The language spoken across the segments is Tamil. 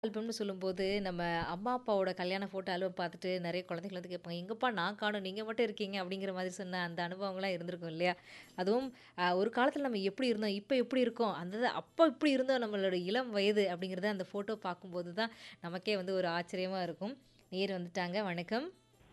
ஆல்பம்னு சொல்லும்போது, நம்ம அம்மா, அப்பாவோட கல்யாண ஃபோட்டோ ஆல்பம் பார்த்துட்டு நெறைய குழந்தைகள் வந்து கேட்பாங்க, "எங்கப்பா நான் காணோம், நீங்க மட்டும் இருக்கீங்க." அப்படிங்கிற மாதிரி சொன்ன அந்த அனுபவங்கள்லாம் இருந்திருக்கும் இல்லையா? அதுவும் அ ஒரு காலத்தில நம்ம எப்படி இருந்தோம், இப்ப எப்படி இருக்கோம், அந்த அப்ப இப்படி இருந்தோம் நம்மளோட இளம் வயது அப்படிங்கிறத அந்த ஃபோட்டோ பார்க்கும்போது தான் நமக்கே வந்து ஒரு ஆச்சரியமா இருக்கும். நேயர் வந்துட்டாங்க. வணக்கம்.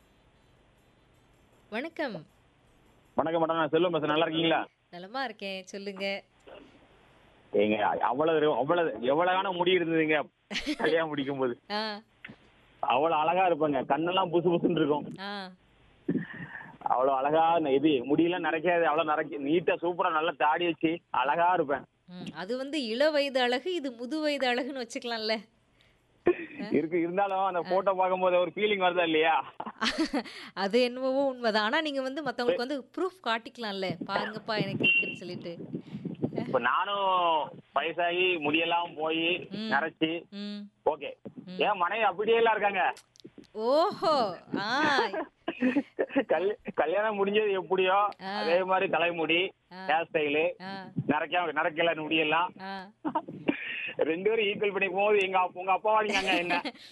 வணக்கம். வணக்கம் மேடம். நான் செல்வம் பேசுறேன். நல்லா இருக்கீங்களா? நலமா இருக்கேன். சொல்லுங்க. ஏங்க அவ்வளவு அவ்வளவு எவ்வளவான முடி இருந்ததுங்க கல்யாணம் முடிக்கும்போது. ஆ. அவ்வளவு அழகா இருப்பேங்க. கண்ணெல்லாம் புசு புசுன்னு இருக்கும். ஆ. அவ்வளவு அழகா இது முடியெல்லாம் நரைக்காது. அவ்வளவு நரைக்க நீட்டா சூப்பரா நல்லா தாடி வச்சு அழகா இருப்பேன். ம். அது வந்து இள வயது அழகு, இது முது வயது அழகுன்னு வச்சுக்கலாம்ல. இருக்கு இருந்தாலும் அந்த போட்டோ பார்க்கும்போது ஒரு ஃபீலிங் வருதா இல்லையா? அது என்னவோ உண்மதான். ஆனா நீங்க வந்து மத்தவங்களுக்கு வந்து ப்ரூஃப் காட்டிக்கலாம்ல. பாருங்கப்பா எனக்கு இருக்குன்னு சொல்லிட்டு. இப்ப நானும் வயசாகி முடியெல்லாம் போய் ம். நரைச்சு ம். ஓகே. ம். ஏன் மனைவி அப்படியே எல்லாம் இருக்காங்க. ஓஹோ! ஆ. கல் கல்யாணம் முடிஞ்சது எப்படியோ ஆ. அதே மாதிரி தலைமுடி, ஆ. ஹேர் ஸ்டைலு, ஆ. நரைக்காம நரைக்கல முடியெல்லாம் ஆ. ரெண்டு பேரும் ஈக்குவல் பண்ணி போகும்போது எங்க அப்பா- உங்க அப்பா வாடினாங்க என்ன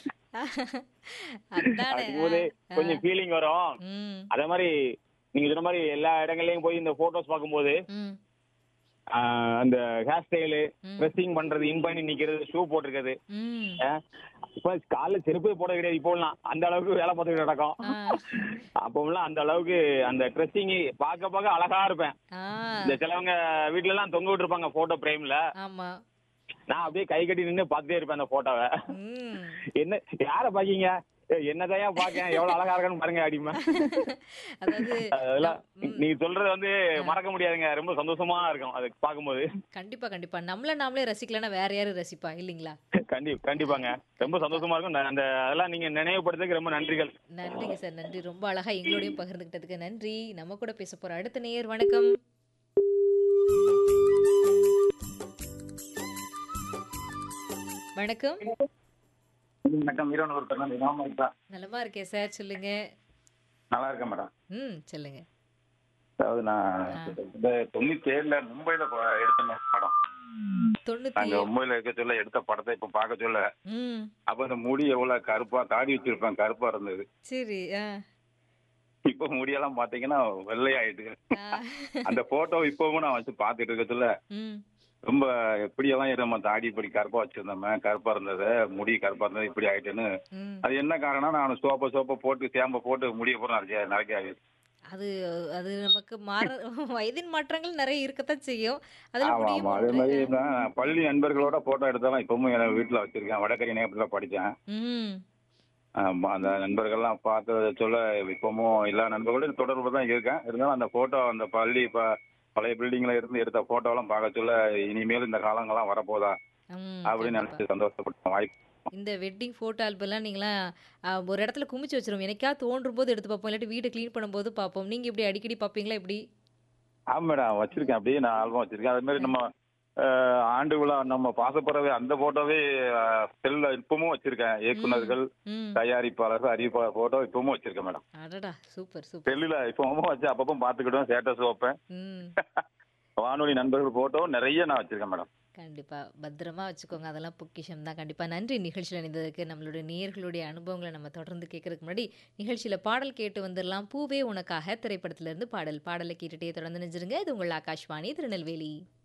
அதானே. அப்படிங்கும்போது ஆ. கொஞ்சம் ஃபீலிங் வரும் ம். அதே மாதிரி நீங்க சொன்ன மாதிரி எல்லா இடங்கள்லயும் போய் இந்த போட்டோஸ் பார்க்கும்போது ம். ஆஹ், அந்த ஹேர் ஸ்டைலு ம். ட்ரெஸ்ஸிங் பண்றது இன் பண்ணி நிக்கிறது ஷூ போட்டிருக்கிறது ம். ஆஹ், இப்ப காலைல செருப்பே போட கிடையாது இப்போலாம் அந்த அளவுக்கு வேலை பார்த்துக்கிட்டு நடக்கும் ஆ. அப்போலாம் அந்த அளவுக்கு அந்த ட்ரெஸ்ஸிங் பார்க்க பார்க்க அழகா இருப்பேன் ஆ. இந்த சிலவங்க வீட்ல எல்லாம் தொங்க விட்டுருப்பாங்க போட்டோ பிரேம்ல ஆமா. நான் அப்படியே கை கட்டி நின்று பார்த்துட்டே இருப்பேன் அந்த போட்டோவை ம். என்ன யார பாக்கீங்க என்னதையா பாக்கேன் எவ்வளவு அழகா இருக்கான்னு பாருங்க அடிமை அதாவது அதெல்லாம் நம்- ம். நீங்க சொல்றது வந்து மறக்க முடியாதுங்க ரொம்ப சந்தோஷமா இருக்கும் அது பார்க்கும்போது கண்டிப்பா, கண்டிப்பா. நம்மள நாமளே ரசிக்கலன்னா வேற யாரு ரசிப்பா? இல்லீங்களா? கண்டி கண்டிப்பாங்க ரொம்ப சந்தோஷமா இருக்கும் ந- அந்த அதெல்லாம் நீங்க நினைவுபடுத்துறதுக்கு ரொம்ப நன்றிகள் நன்றிங்க சார். நன்றி. ரொம்ப அழகா எங்களோடையும் பகிர்ந்துக்கிட்டதுக்கு நன்றி. நம்ம கூட பேச போற அடுத்த நேயர் வணக்கம். வணக்கம். வணக்கம் ஈரோடு கர்ணன் ராமா இருக்கா நலமா இருக்கேன் சார். சொல்லுங்க. நல்லா இருக்கேன் மேடம் ம். சொல்லுங்க. அதாவது நான் ஆ. இந்த தொண்ணூத்தி ஏழுல மும்பைல ப- எடுத்த படம் தொண்ணூத்தி அங்க மும்பைல இருக்க சொல்ல எடுத்த படத்தை இப்ப பார்க்க சொல்ல ம். அப்ப அந்த முடி எவ்வளவு கருப்பா தாடி வச்சிருப்பேன் கருப்பா இருந்தது சரி. ஆ. இப்ப முடியெல்லாம் பாத்தீங்கன்னா வெள்ளையாயிட்டு ஆ. அந்த போட்டோ இப்பவும் நான் வச்சு பாத்துட்டு இருக்க சொல்ல ம். ரொம்ப எப்படியெல்லாம் நம்ம தாடி இப்படி கருப்பா வச்சிருந்தோமே கருப்பா இருந்தது முடி கருப்பா இருந்தது இப்படி ஆயிட்டுன்னு ம். அது என்ன காரணம் நான் சோப்பை சோப்பை போட்டு சேம்ப போட்டு முடிய போற நிறைய நிறைய ஆகுது அது அது நமக்கு மாற வயதின் மாற்றங்கள் நிறைய இருக்கத்தான் செய்யும். அதுல ஆமா முடியும் ஆமா அதே ஒன்று. மாதிரி நான் பள்ளி நண்பர்களோட போட்டோ எடுத்தாலும் இப்பவும் என் வீட்டுல வச்சிருக்கேன் வடகரி நேரத்துல படிச்சேன் ம். ஆமா, அந்த நண்பர்கள்லாம் பார்த்தத சொல்ல இப்பவும் எல்லா நண்பர்களோடும் தொடர்பு தான் இருக்கேன் இருந்தாலும் அந்த போட்டோ அந்த பள்ளி ப பழைய பில்டிங்ல இருந்து எடுத்த போட்டோலாம் பார்க்க சொல்ல இனிமேல் இந்த காலங்கள்லாம் வரப்போதா ம். அப்படின்னு கண்டிப்பா. நினைச்சு சந்தோஷப்பட்ட வாய்ப்பு இந்த வெட்டிங் ஃபோட்டோ ஆல்பம்லாம் நீங்களாம் அ, ஒரு இடத்துல குமிச்சு வச்சிருவோம். என்னைக்காவது தோன்றும் போது எடுத்து பார்ப்போம். இல்லாட்டி வீட்டை க்ளீன் பண்ணும்போது பார்ப்போம். நீங்க இப்படி அடிக்கடி பார்ப்பீங்களா எப்படி? ஆமா மேடம் வச்சிருக்கேன் அப்படியே நான் ஆல்பம் வச்சிருக்கேன் அதே மாதிரி நம்ம அஹ், ஆண்டு விழா நம்ம பாசப்பறவை அந்த போட்டோவே செல்ல இப்பவும் வச்சிருக்கேன் இயக்குனர்கள் ம். தயாரிப்பாளர்கள் அறிவிப்பாளர் போட்டோ இப்பவும் வச்சிருக்கேன் மேடம் அடடா சூப்பர் சூப்பர். செல்லுல இப்பவும் வச்சு அப்பப்போ பார்த்துக்கிட்டோம் ஸ்டேட்டஸ் வைப்பேன் ம். வானொலி நண்பர்கள் போட்டோ நிறைய நான் வச்சிருக்கேன் மேடம் கண்டிப்பா. பத்திரமா வச்சுக்கோங்க. அதெல்லாம் பொக்கிஷம் தான். கண்டிப்பா. நன்றி நிகழ்ச்சியில் இணைந்ததுக்கு. நம்மளுடைய நேயர்களுடைய அனுபவங்களை நம்ம தொடர்ந்து கேட்கறதுக்கு முன்னாடி நிகழ்ச்சியில பாடல் கேட்டு வந்துடலாம். பூவே உனக்காக திரைப்படத்திலிருந்து பாடல். பாடலை கேட்டுட்டே தொடர்ந்து நினைச்சிருங்க. இது உங்கள் ஆகாஷ்வாணி திருநெல்வேலி.